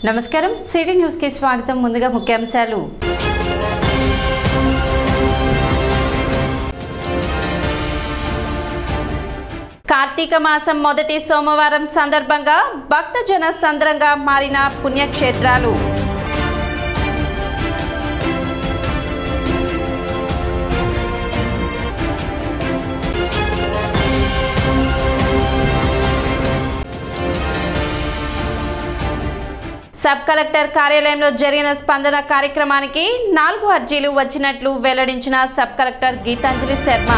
నమస్కారం city news కి స్వాగతం ముందుగా ముఖ్యాంశాలు కార్తీక మాసం మొదటి సోమవారం సందర్భంగా భక్తజన సంద్రంగా మారిన పుణ్యక్షేత్రాలు సబ్ కలెక్టర్ కార్యాలయంలో జరిగిన స్పందన కార్యక్రమానికి నాలుగు అర్జీలు వచ్చినట్లు వెల్లడించిన సబ్ కలెక్టర్ గీతాంజలి శర్మ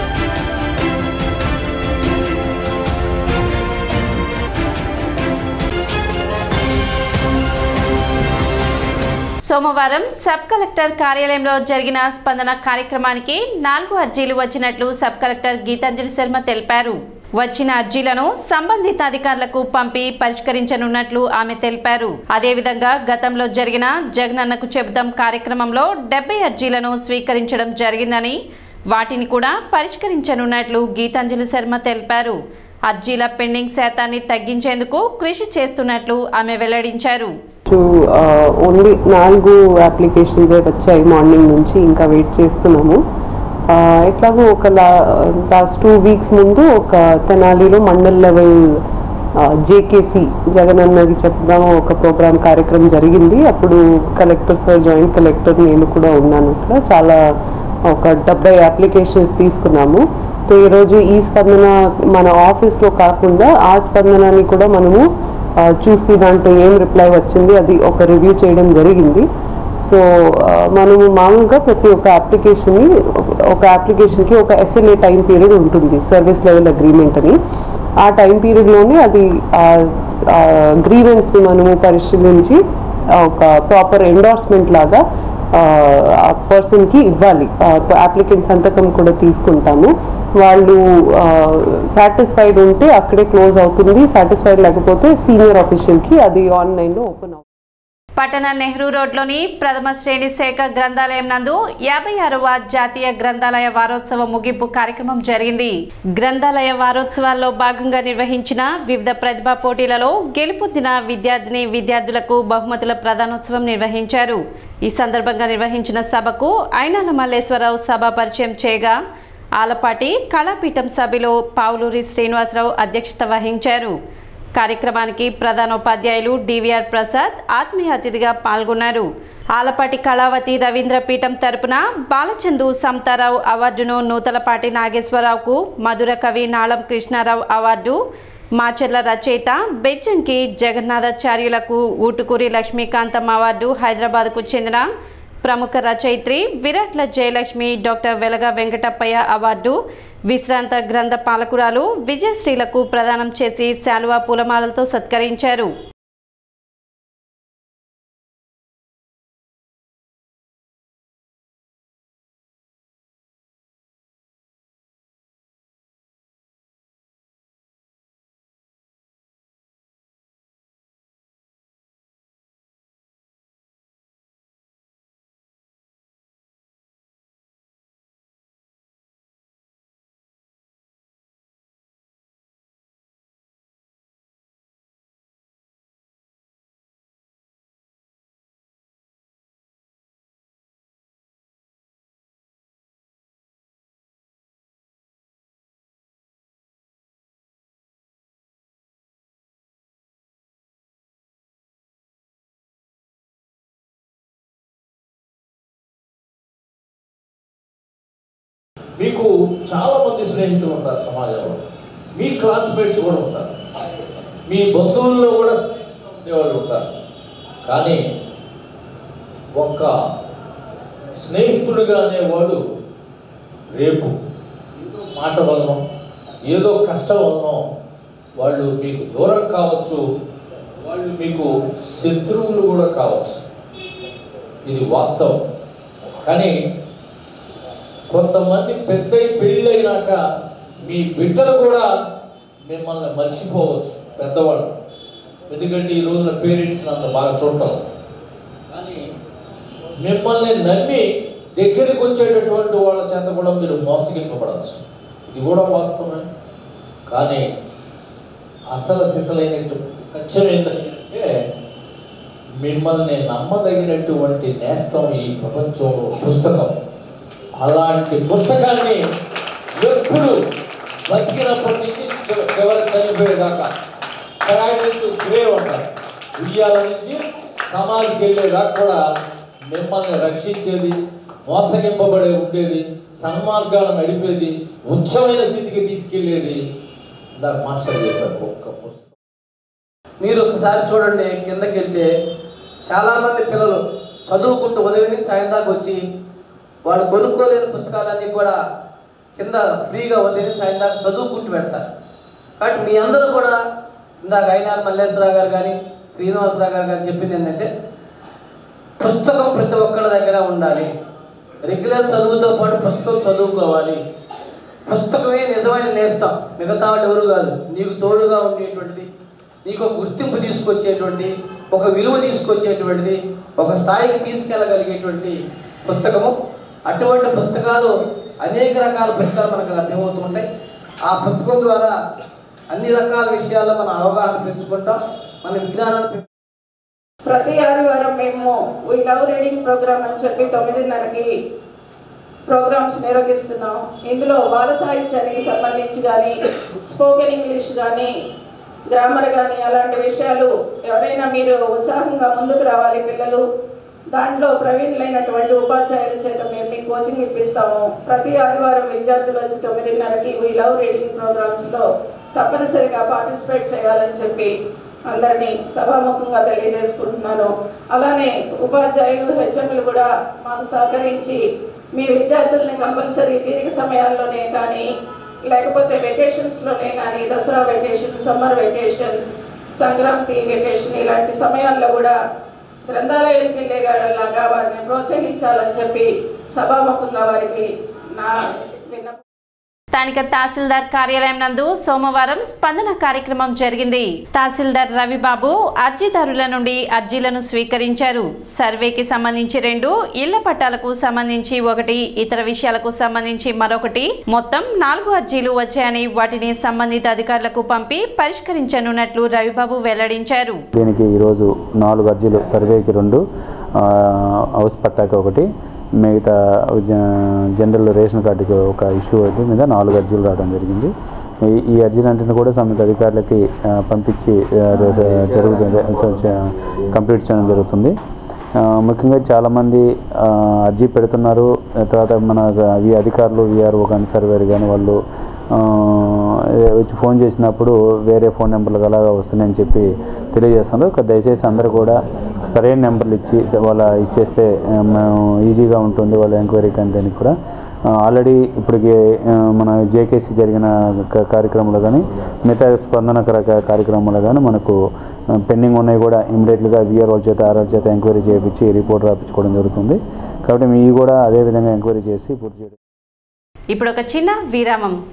సోమవారం సబ్ కలెక్టర్ కార్యాలయంలో జరిగిన స్పందన కార్యక్రమానికి నాలుగు అర్జీలు వచ్చినట్లు సబ్ కలెక్టర్ గీతాంజలి శర్మ తెలిపారు వచ్చిన అర్జీలను సంబంధిత అధికారులకు పంపి పరిష్కరించనున్నట్లు ఆమె తెలిపారు అదేవిధంగా గతంలో జరిగిన జగనన్నకు చెబుదాం కార్యక్రమంలో డెబ్బై అర్జీలను స్వీకరించడం జరిగిందని వాటిని కూడా పరిష్కరించనున్నట్లు గీతాంజలి శర్మ తెలిపారు అర్జీల పెండింగ్ శాతాన్ని తగ్గించేందుకు కృషి చేస్తున్నట్లు ఆమె వెల్లడించారు ఓన్లీ నాలుగు అప్లికేషన్స్ వచ్చాయి మార్నింగ్ నుంచి ఇంకా వెయిట్ చేస్తున్నాము ఆ, ఎట్లాగో ఒక లాస్ట్ టూ వీక్స్ ముందు ఒక తెనాలిలో మండల్ లెవెల్ జేకేసి జగనన్నకి చెప్దాము ఒక ప్రోగ్రామ్ కార్యక్రమం జరిగింది అప్పుడు కలెక్టర్ సార్ జాయింట్ కలెక్టర్ నేను కూడా ఉన్నాను అక్కడ చాలా ఒక డెబ్బై అప్లికేషన్స్ తీసుకున్నాము సో ఈరోజు ఈ స్పందన మన ఆఫీస్లో కాకుండా ఆ స్పందనని కూడా మనము ఆ, చూసి దాంట్లో ఏం రిప్లై వచ్చింది అది ఒక రివ్యూ చేయడం జరిగింది సో ఆ, మనము మామూలుగా ప్రతి ఒక్క అప్లికేషన్ని ఒక అప్లికేషన్కి ఒక ఎస్ఎల్ఏ టైం పీరియడ్ ఉంటుంది సర్వీస్ లెవెల్ అగ్రిమెంట్ అని ఆ టైం పీరియడ్లోనే అది గ్రీవెన్స్ని మనము పరిశీలించి ఆ, ఒక ప్రాపర్ ఎండార్స్మెంట్ లాగా ఆ పర్సన్కి ఇవ్వాలి అప్లికెంట్ సంతకం కూడా తీసుకుంటాము వాళ్ళు సాటిస్ఫైడ్ ఉంటే అక్కడే క్లోజ్ అవుతుంది సాటిస్ఫైడ్ లేకపోతే సీనియర్ ఆఫీషియల్కి అది ఆన్లైన్లో ఓపెన్ అవుతుంది పట్టణ నెహ్రూ రోడ్లోని ప్రథమ శ్రేణి శాఖ గ్రంథాలయం నందు యాభై ఆరవ జాతీయ గ్రంథాలయ వారోత్సవ ముగింపు కార్యక్రమం జరిగింది గ్రంథాలయ వారోత్సవాల్లో భాగంగా నిర్వహించిన వివిధ ప్రతిభా పోటీలలో గెలుపొందిన విద్యార్థిని విద్యార్థులకు బహుమతుల ప్రధానోత్సవం నిర్వహించారు ఈ సందర్భంగా నిర్వహించిన సభకు ఐనాల మల్లేశ్వరరావు సభ పరిచయం చేయగా ఆలపాటి కళాపీఠం సభ్యులు పావులూరి శ్రీనివాసరావు అధ్యక్షత వహించారు కార్యక్రమానికి ప్రధానోపాధ్యాయులు డివిఆర్ ప్రసాద్ ఆత్మీయ అతిథిగా పాల్గొన్నారు ఆలపాటి కళావతి రవీంద్ర పీఠం తరపున బాలచందు సమతారావు అవార్డును నూతలపాటి నాగేశ్వరరావుకు మధుర కవి నాళం కృష్ణారావు అవార్డు మాచర్ల రచయిత బెజ్జంకి జగన్నాథాచార్యులకు ఊటుకూరి లక్ష్మీకాంతం అవార్డు హైదరాబాద్కు చెందిన ప్రముఖ రచయిత్రి విరాట్ల జయలక్ష్మి డాక్టర్ వెలగ వెంకటప్పయ్య అవార్డు విశ్రాంత గ్రంథ పాలకురాలు విజయశ్రీలకు ప్రదానం చేసి శాలువా పూలమాలతో సత్కరించారు మీకు చాలా మంది స్నేహితులు ఉంటారు సమాజంలో మీ క్లాస్మేట్స్ కూడా ఉంటారు మీ బంధువుల్లో కూడా స్నేహితులు ఉండేవాళ్ళు ఉంటారు కానీ ఒక్క స్నేహితుడుగా అనేవాడు రేపు ఏదో మాట వలన ఏదో కష్టం వలన వాళ్ళు మీకు దూరం కావచ్చు వాళ్ళు మీకు శత్రువులు కూడా కావచ్చు ఇది వాస్తవం కానీ కొంతమంది పెద్ద పెళ్ళైనాక మీ బిడ్డలు కూడా మిమ్మల్ని మర్చిపోవచ్చు పెద్దవాళ్ళు ఎందుకంటే ఈ రోజున పేరెంట్స్ అంత బాగా చూడటం కానీ మిమ్మల్ని నమ్మి దగ్గరికి వచ్చేటటువంటి వాళ్ళ చేత కూడా మీరు మోసగింపబడవచ్చు ఇది కూడా వాస్తవమే కానీ అసలు సిసలైనటువంటి సత్యం ఏంటంటే మిమ్మల్ని నమ్మదగినటువంటి నేస్తం ఈ ప్రపంచంలో పుస్తకం అలాంటి పుస్తకాన్ని ఎప్పుడు బతికినప్పటి నుంచి చివ- చివరి చనిపోయేదాకా క్రాడిల్ గ్రేవ్ అంటారు ఉయ్యాల నుంచి సమాధికి వెళ్ళేదాకా కూడా మిమ్మల్ని రక్షించేది మోసగింపబడే ఉండేది సన్మార్గాలు నడిపేది ఉచ్చమైన స్థితికి తీసుకెళ్లేది ఇందాక మాస్టర్ చెప్పారు ఒక్క పుస్తకం మీరు ఒకసారి చూడండి కిందకి వెళ్తే చాలామంది పిల్లలు చదువుకుంటూ ఉదయం నుంచి సాయం దాకా వచ్చి వాళ్ళు కొనుక్కోలేని పుస్తకాలన్నీ కూడా కింద ఫ్రీగా ఉదయం నుంచి సాయం దాకా చదువుకుంటూ పెడతారు కాబట్టి మీ అందరూ కూడా ఇందాక అయినారు మల్లేశ్వరరావు గారు కానీ శ్రీనివాసరావు గారు కానీ చెప్పింది ఏంటంటే పుస్తకం ప్రతి ఒక్కరి దగ్గర ఉండాలి రెగ్యులర్ చదువుతో పాటు పుస్తకం చదువుకోవాలి పుస్తకమే నిజమైన నేస్తం మిగతా వాళ్ళు ఎవరు కాదు నీకు తోడుగా ఉండేటువంటిది నీకు ఒక గుర్తింపు తీసుకొచ్చేటువంటి ఒక విలువ తీసుకొచ్చేటువంటిది ఒక స్థాయికి తీసుకెళ్ళగలిగేటువంటి పుస్తకము అటువంటి పుస్తకాలు అనేక రకాల పుస్తకాలు మనకు లభ్యమవుతూ ఉంటాయి ఆ పుస్తకం ద్వారా అన్ని రకాల విషయాల్లో మనం అవగాహన పెంచుకుంటాం మన విజ్ఞానాన్ని పెంచు- ప్రతి ఆదివారం మేము వీ లవ్ రీడింగ్ ప్రోగ్రామ్ అని చెప్పి తొమ్మిదిన్నరకి ప్రోగ్రామ్స్ నిర్వహిస్తున్నాం ఇందులో బాల సాహిత్యానికి సంబంధించి కానీ స్పోకెన్ ఇంగ్లీష్ కానీ గ్రామర్ కానీ అలాంటి విషయాలు ఎవరైనా మీరు ఉత్సాహంగా ముందుకు రావాలి పిల్లలు దాంట్లో ప్రవీణులైనటువంటి ఉపాధ్యాయుల చేత మేము మీకు కోచింగ్ ఇప్పిస్తాము ప్రతి ఆదివారం విద్యార్థులు వచ్చి తొమ్మిదిన్నరకి వీ లవ్ రీడింగ్ ప్రోగ్రామ్స్లో తప్పనిసరిగా పార్టిసిపేట్ చేయాలని చెప్పి అందరినీ సభాముఖంగా తెలియజేసుకుంటున్నాను అలానే ఉపాధ్యాయులు హెచ్ఎంలు కూడా మాకు సహకరించి మీ విద్యార్థుల్ని కంపల్సరీ తీరిక సమయాల్లోనే కానీ లేకపోతే వెకేషన్స్లోనే కానీ Dasara vacation summer vacation Sankranti vacation ఇలాంటి సమయాల్లో కూడా గ్రంథాలయానికి వెళ్ళేలాగా వారిని ప్రోత్సహించాలని చెప్పి సభాముఖంగా వారికి నా విన్నపం స్థానిక తహసీల్దార్ కార్యాలయం నందు సోమవారం స్పందన కార్యక్రమం జరిగింది తహసీల్దార్ రవిబాబు అర్జీదారుల నుండి అర్జీలను స్వీకరించారు సర్వేకి సంబంధించి రెండు ఇళ్ల పట్టాలకు సంబంధించి ఒకటి ఇతర విషయాలకు సంబంధించి మరొకటి మొత్తం నాలుగు అర్జీలు వచ్చాయని వాటిని సంబంధిత అధికారులకు పంపి పరిష్కరించనున్నట్లు రవిబాబు వెల్లడించారు దీనికి ఈరోజు నాలుగు అర్జీలు సర్వేకి రెండు ఆ, హౌస్ పట్టాకి ఒకటి మిగతా జ- జనరల్ రేషన్ కార్డుకి ఒక ఇష్యూ అయితే మీద నాలుగు అర్జీలు రావడం జరిగింది ఈ ఈ అర్జీలన్నింటిని కూడా సంబంధిత అధికారులకి ఆ, పంపించి ఆ, రేస- జరుగుతుంది సో, చ- కంప్లీట్ చేయడం జరుగుతుంది ఆ, ముఖ్యంగా చాలామంది ఆ, అర్జీ పెడుతున్నారు తర్వాత మన వి అధికారులు విఆర్ఓ కానీ సర్వేర్ కానీ వాళ్ళు ఆ, వచ్చి ఫోన్ చేసినప్పుడు వేరే ఫోన్ నెంబర్లు అలాగా వస్తున్నాయని చెప్పి తెలియజేస్తున్నారు ఒక దయచేసి అందరూ కూడా సరైన నెంబర్లు ఇచ్చి వాళ్ళ ఇచ్చేస్తే ఆ, మేము ఈజీగా ఉంటుంది వాళ్ళ ఎంక్వైరీకి అని దానికి కూడా ఆల్రెడీ ఇప్పటికి ఆ, మన జేకేసీ జరిగిన క- కార్యక్రమంలో కానీ మిగతా స్పందన కర- కార్యక్రమంలో కానీ మనకు పెండింగ్ ఉన్నాయి కూడా ఇమీడియట్గా విఆర్ వాళ్ళ చేత ఆర్ఆర్ చేత ఎంక్వైరీ చేయించి రిపోర్ట్ రాపించుకోవడం జరుగుతుంది కాబట్టి మీ కూడా అదే విధంగా ఎంక్వైరీ చేసి పూర్తి చేయడం ఇప్పుడు ఒక చిన్న విరామం